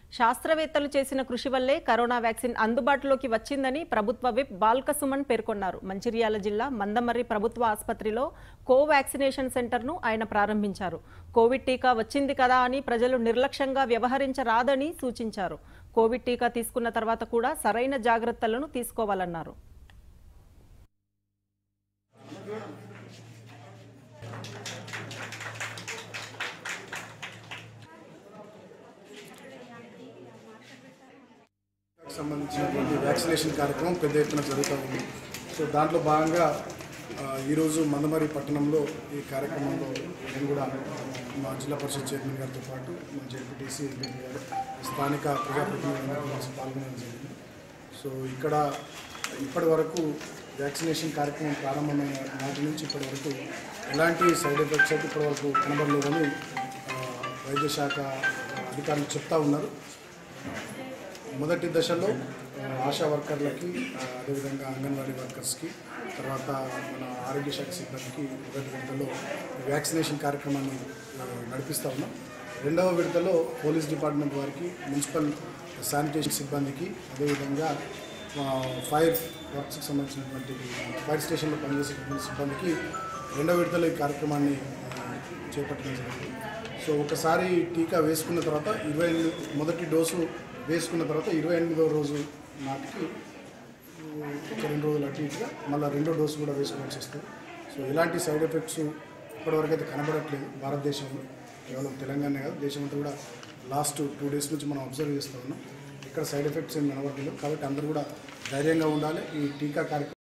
శాస్త్రవేత్తలు చేసిన కృషి వల్లే కరోనా వ్యాక్సిన్ అందుబాటులోకి వచ్చిందని ప్రభుత్వ విప్ బాల్క సుమన్ పేర్కొన్నారు మంచిర్యాల జిల్లా మందమర్రి ప్రభుత్వ ఆసుపత్రిలో కో వ్యాక్సినేషన్ సెంటర్ను ఆయన ప్రారంభించారు కోవిడ్ టీకా వచ్చింది కదా అని ప్రజలు నిర్లక్ష్యంగా వ్యవహరించరాదని సూచించారు కోవిడ్ టీకా తీసుకున్న తర్వాత కూడా సరైన జాగ్రత్తలను తీసుకోవాలన్నారు సంబంధించినటువంటి వ్యాక్సినేషన్ కార్యక్రమం పెద్ద ఎత్తున జరుగుతూ ఉంది సో దాంట్లో భాగంగా ఆ, ఈరోజు మందమరి పట్టణంలో ఈ కార్యక్రమంలో నేను కూడా మా జిల్లా పరిషత్ చైర్మన్ గారితో పాటు మా జెడ్పీటీసీ ఎంపీ గారు స్థానిక ప్రజాప్రతినిధులందరూ కలిసి పాల్గొనడం జరిగింది సో ఇక్కడ ఇప్పటి వరకు వ్యాక్సినేషన్ కార్యక్రమం ప్రారంభమైన నాటి నుంచి ఇప్పటి వరకు ఎలాంటి సైడ్ ఎఫెక్ట్స్ అయితే ఇప్పటి వరకు కనబడలేదని ఆ, వైద్య శాఖ అధికారులు చెప్తా ఉన్నారు మొదటి దశలో ఆ, ఆశా వర్కర్లకి ఆ, అదేవిధంగా అంగన్వాడీ వర్కర్స్కి తర్వాత మన ఆరోగ్య శాఖ సిబ్బందికి మొదటి విడతలో వ్యాక్సినేషన్ కార్యక్రమాన్ని ఆ, నడిపిస్తా ఉన్నాం రెండవ విడతలో పోలీస్ డిపార్ట్మెంట్ వారికి మున్సిపల్ శానిటేషన్ సిబ్బందికి అదేవిధంగా ఆ, ఫైర్ వర్క్స్కి సంబంధించినటువంటి ఫైర్ స్టేషన్లో పనిచేసేటువంటి సిబ్బందికి రెండవ విడతలో ఈ కార్యక్రమాన్ని ఆ, చేపట్టడం జరిగింది సో ఒకసారి టీకా వేసుకున్న తర్వాత ఇరవై ఎనిమిది మొదటి డోసు వేసుకున్న తర్వాత ఇరవై ఎనిమిదవ రోజు నాటికి ఉమ్, ఒక రెండు రోజులు అటు ఇటుగా మళ్ళీ రెండో డోసు కూడా వేసుకోవాల్సి వస్తుంది సో ఎలాంటి సైడ్ ఎఫెక్ట్స్ ఇప్పటివరకు అయితే కనబడట్లేదు భారతదేశంలో కేవలం తెలంగాణ కాదు దేశమంతా కూడా లాస్ట్ టూ డేస్ నుంచి మనం అబ్జర్వ్ చేస్తూ ఉన్నాం ఇక్కడ సైడ్ ఎఫెక్ట్స్ ఏం కనబడలేదు కాబట్టి అందరూ కూడా ధైర్యంగా ఉండాలి ఈ టీకా కార్యక్రమం